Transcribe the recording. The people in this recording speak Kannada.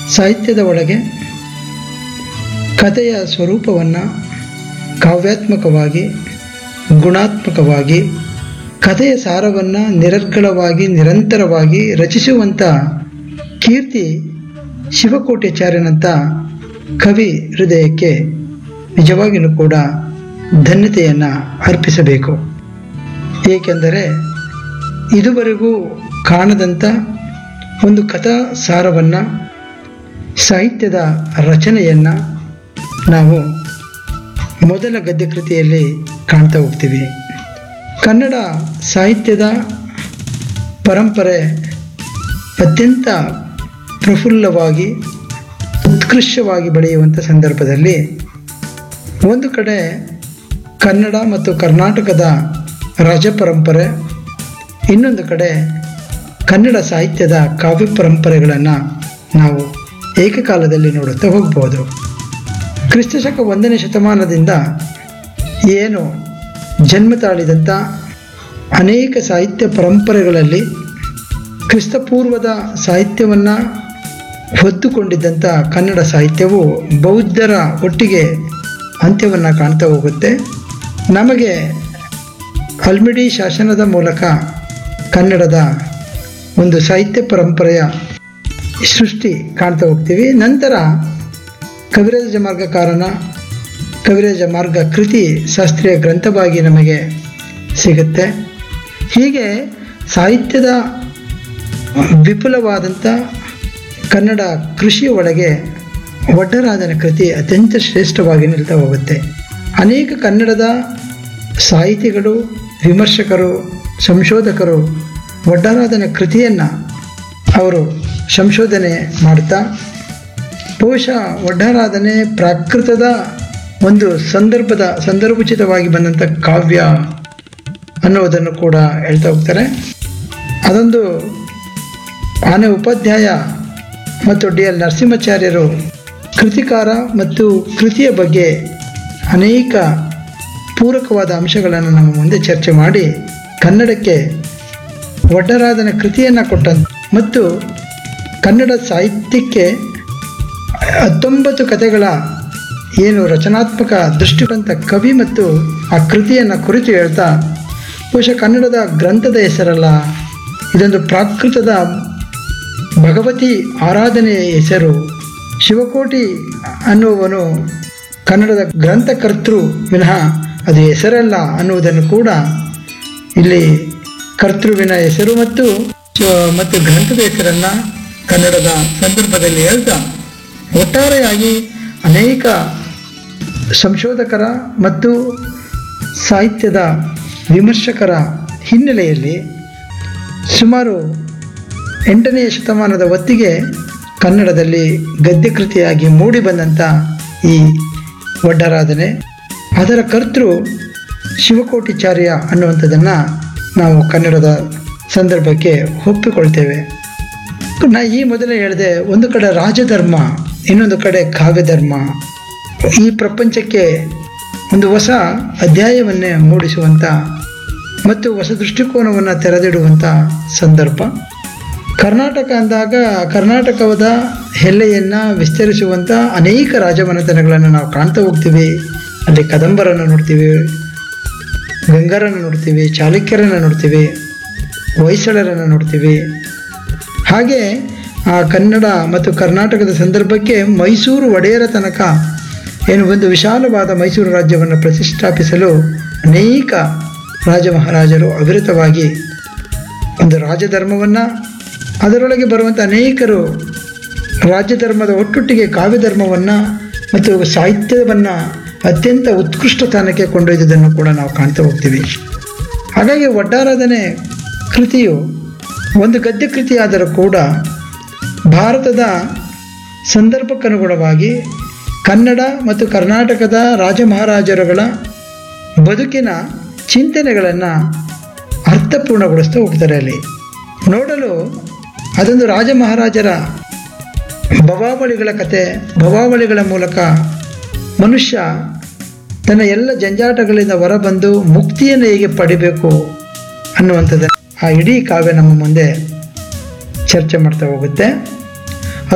ಸಾಹಿತ್ಯದ ಒಳಗೆ ಕಥೆಯ ಸ್ವರೂಪವನ್ನು ಕಾವ್ಯಾತ್ಮಕವಾಗಿ ಗುಣಾತ್ಮಕವಾಗಿ ಕಥೆಯ ಸಾರವನ್ನು ನಿರರ್ಗಳವಾಗಿ ನಿರಂತರವಾಗಿ ರಚಿಸುವಂಥ ಕೀರ್ತಿ ಶಿವಕೋಟ್ಯಾಚಾರ್ಯನಂಥ ಕವಿ ಹೃದಯಕ್ಕೆ ನಿಜವಾಗಿಯೂ ಕೂಡ ಧನ್ಯತೆಯನ್ನು ಅರ್ಪಿಸಬೇಕು ಏಕೆಂದರೆ ಇದುವರೆಗೂ ಕಾಣದಂಥ ಒಂದು ಕಥಾ ಸಾರವನ್ನು ಸಾಹಿತ್ಯದ ರಚನೆಯನ್ನು ನಾವು ಮೊದಲ ಗದ್ಯ ಕೃತಿಯಲ್ಲಿ ಕಾಣ್ತಾ ಹೋಗ್ತೀವಿ ಕನ್ನಡ ಸಾಹಿತ್ಯದ ಪರಂಪರೆ ಅತ್ಯಂತ ಪ್ರಫುಲ್ಲವಾಗಿ ಉತ್ಕೃಷ್ಟವಾಗಿ ಬೆಳೆಯುವಂಥ ಸಂದರ್ಭದಲ್ಲಿ ಒಂದು ಕಡೆ ಕನ್ನಡ ಮತ್ತು ಕರ್ನಾಟಕದ ರಾಜ ಪರಂಪರೆ ಇನ್ನೊಂದು ಕಡೆ ಕನ್ನಡ ಸಾಹಿತ್ಯದ ಕಾವ್ಯ ಪರಂಪರೆಗಳನ್ನು ನಾವು ಏಕಕಾಲದಲ್ಲಿ ನೋಡುತ್ತಾ ಹೋಗ್ಬೋದು ಕ್ರಿಸ್ತಶಕ ಒಂದನೇ ಶತಮಾನದಿಂದ ಏನು ಜನ್ಮ ತಾಳಿದಂಥ ಅನೇಕ ಸಾಹಿತ್ಯ ಪರಂಪರೆಗಳಲ್ಲಿ ಕ್ರಿಸ್ತಪೂರ್ವದ ಸಾಹಿತ್ಯವನ್ನು ಹೊತ್ತುಕೊಂಡಿದ್ದಂಥ ಕನ್ನಡ ಸಾಹಿತ್ಯವು ಬೌದ್ಧರ ಒಟ್ಟಿಗೆ ಅಂತ್ಯವನ್ನು ಕಾಣ್ತಾ ಹೋಗುತ್ತೆ ನಮಗೆ ಹಲ್ಮಿಡಿ ಶಾಸನದ ಮೂಲಕ ಕನ್ನಡದ ಒಂದು ಸಾಹಿತ್ಯ ಪರಂಪರೆಯ ಸೃಷ್ಟಿ ಕಾಣ್ತಾ ಹೋಗ್ತೀವಿ ನಂತರ ಕವಿರಾಜ ಮಾರ್ಗಕಾರನ ಕವಿರಾಜ ಮಾರ್ಗ ಕೃತಿ ಶಾಸ್ತ್ರೀಯ ಗ್ರಂಥವಾಗಿ ನಮಗೆ ಸಿಗುತ್ತೆ ಹೀಗೆ ಸಾಹಿತ್ಯದ ವಿಪುಲವಾದಂಥ ಕನ್ನಡ ಕೃಷಿಯ ಒಳಗೆ ಒಡ್ಡರಾಜನ ಕೃತಿ ಅತ್ಯಂತ ಶ್ರೇಷ್ಠವಾಗಿ ನಿಲ್ತಾ ಹೋಗುತ್ತೆ ಅನೇಕ ಕನ್ನಡದ ಸಾಹಿತಿಗಳು ವಿಮರ್ಶಕರು ಸಂಶೋಧಕರು ಒಡ್ಡರಾಜನ ಕೃತಿಯನ್ನು ಅವರು ಸಂಶೋಧನೆ ಮಾಡ್ತಾ ಬಹುಶಃ ಒಡ್ಡರಾಧನೆ ಪ್ರಾಕೃತದ ಒಂದು ಸಂದರ್ಭದ ಸಂದರ್ಭೋಚಿತವಾಗಿ ಬಂದಂಥ ಕಾವ್ಯ ಅನ್ನೋದನ್ನು ಕೂಡ ಹೇಳ್ತಾ ಹೋಗ್ತಾರೆ ಅದೊಂದು ಆನೆ ಉಪಾಧ್ಯಾಯ ಮತ್ತು ಡಿ ಎಲ್ ನರಸಿಂಹಾಚಾರ್ಯರು ಕೃತಿಕಾರ ಮತ್ತು ಕೃತಿಯ ಬಗ್ಗೆ ಅನೇಕ ಪೂರಕವಾದ ಅಂಶಗಳನ್ನು ನಮ್ಮ ಮುಂದೆ ಚರ್ಚೆ ಮಾಡಿ ಕನ್ನಡಕ್ಕೆ ಒಡ್ಡರಾಧನ ಕೃತಿಯನ್ನು ಕೊಟ್ಟ ಮತ್ತು ಕನ್ನಡ ಸಾಹಿತ್ಯಕ್ಕೆ ಹತ್ತೊಂಬತ್ತು ಕಥೆಗಳ ಏನು ರಚನಾತ್ಮಕ ದೃಷ್ಟಿವಂತ ಕವಿ ಮತ್ತು ಆ ಕೃತಿಯನ್ನು ಕುರಿತು ಹೇಳ್ತಾ ಬಹುಶಃ ಕನ್ನಡದ ಗ್ರಂಥದ ಹೆಸರಲ್ಲ ಇದೊಂದು ಪ್ರಾಕೃತದ ಭಗವತಿ ಆರಾಧನೆಯ ಹೆಸರು ಶಿವಕೋಟಿ ಅನ್ನುವನು ಕನ್ನಡದ ಗ್ರಂಥಕರ್ತೃ ವಿನಃ ಅದು ಹೆಸರಲ್ಲ ಅನ್ನುವುದನ್ನು ಕೂಡ ಇಲ್ಲಿ ಕರ್ತೃವಿನ ಹೆಸರು ಮತ್ತು ಮತ್ತು ಗ್ರಂಥದ ಹೆಸರನ್ನು ಕನ್ನಡದ ಸಂದರ್ಭದಲ್ಲಿ ಹೇಳ್ತಾ ಒಟ್ಟಾರೆಯಾಗಿ ಅನೇಕ ಸಂಶೋಧಕರ ಮತ್ತು ಸಾಹಿತ್ಯದ ವಿಮರ್ಶಕರ ಹಿನ್ನೆಲೆಯಲ್ಲಿ ಸುಮಾರು ಎಂಟನೆಯ ಶತಮಾನದ ಹೊತ್ತಿಗೆ ಕನ್ನಡದಲ್ಲಿ ಗದ್ಯ ಕೃತಿಯಾಗಿ ಮೂಡಿಬಂದಂಥ ಈ ಒಡ್ಡರಾಧನೆ ಅದರ ಕರ್ತೃ ಶಿವಕೋಟಿಚಾರ್ಯ ಅನ್ನುವಂಥದ್ದನ್ನು ನಾವು ಕನ್ನಡದ ಸಂದರ್ಭಕ್ಕೆ ಒಪ್ಪಿಕೊಳ್ತೇವೆ ನಾ ಈ ಮೊದಲೇ ಹೇಳಿದೆ ಒಂದು ಕಡೆ ರಾಜಧರ್ಮ ಇನ್ನೊಂದು ಕಡೆ ಕಾವ್ಯಧರ್ಮ ಈ ಪ್ರಪಂಚಕ್ಕೆ ಒಂದು ಹೊಸ ಅಧ್ಯಾಯವನ್ನೇ ಮೂಡಿಸುವಂಥ ಮತ್ತು ಹೊಸ ದೃಷ್ಟಿಕೋನವನ್ನು ತೆರೆದಿಡುವಂಥ ಸಂದರ್ಭ ಕರ್ನಾಟಕ ಅಂದಾಗ ಕರ್ನಾಟಕದ ಎಲ್ಲೆಯನ್ನು ವಿಸ್ತರಿಸುವಂಥ ಅನೇಕ ರಾಜಮನೆತನಗಳನ್ನು ನಾವು ಕಾಣ್ತಾ ಹೋಗ್ತೀವಿ ಅಲ್ಲಿ ಕದಂಬರನ್ನು ನೋಡ್ತೀವಿ ಗಂಗರನ್ನು ನೋಡ್ತೀವಿ ಚಾಲುಕ್ಯರನ್ನು ನೋಡ್ತೀವಿ ಹೊಯ್ಸಳರನ್ನು ನೋಡ್ತೀವಿ ಹಾಗೆ ಆ ಕನ್ನಡ ಮತ್ತು ಕರ್ನಾಟಕದ ಸಂದರ್ಭಕ್ಕೆ ಮೈಸೂರು ಒಡೆಯರ ತನಕ ಏನು ಒಂದು ವಿಶಾಲವಾದ ಮೈಸೂರು ರಾಜ್ಯವನ್ನು ಪ್ರತಿಷ್ಠಾಪಿಸಲು ಅನೇಕ ರಾಜ ಮಹಾರಾಜರು ಅವಿರತವಾಗಿ ಒಂದು ರಾಜಧರ್ಮವನ್ನು ಅದರೊಳಗೆ ಬರುವಂಥ ಅನೇಕರು ರಾಜ್ಯ ಧರ್ಮದ ಒಟ್ಟೊಟ್ಟಿಗೆ ಕಾವ್ಯ ಧರ್ಮವನ್ನು ಮತ್ತು ಸಾಹಿತ್ಯವನ್ನು ಅತ್ಯಂತ ಉತ್ಕೃಷ್ಟ ಸ್ಥಾನಕ್ಕೆ ಕೊಂಡೊಯ್ದುದನ್ನು ಕೂಡ ನಾವು ಕಾಣ್ತಾ ಹೋಗ್ತೀವಿ ಹಾಗಾಗಿ ಒಡ್ಡಾರಾಧನೆ ಕೃತಿಯು ಒಂದು ಗದ್ಯ ಕೃತಿಯಾದರೂ ಕೂಡ ಭಾರತದ ಸಂದರ್ಭಕ್ಕನುಗುಣವಾಗಿ ಕನ್ನಡ ಮತ್ತು ಕರ್ನಾಟಕದ ರಾಜ ಮಹಾರಾಜರುಗಳ ಬದುಕಿನ ಚಿಂತನೆಗಳನ್ನು ಅರ್ಥಪೂರ್ಣಗೊಳಿಸ್ತಾ ಹೋಗ್ತಾರೆ ಅಲ್ಲಿ ನೋಡಲು ಅದೊಂದು ರಾಜ ಮಹಾರಾಜರ ಭವಾವಳಿಗಳ ಕತೆ ಭವಾವಳಿಗಳ ಮೂಲಕ ಮನುಷ್ಯ ತನ್ನ ಎಲ್ಲ ಜಂಜಾಟಗಳಿಂದ ಹೊರಬಂದು ಮುಕ್ತಿಯನ್ನು ಹೇಗೆ ಪಡಿಬೇಕು ಅನ್ನುವಂಥದ್ದು ಆ ಇಡೀ ಕಾವ್ಯ ನಮ್ಮ ಮುಂದೆ ಚರ್ಚೆ ಮಾಡ್ತಾ ಹೋಗುತ್ತೆ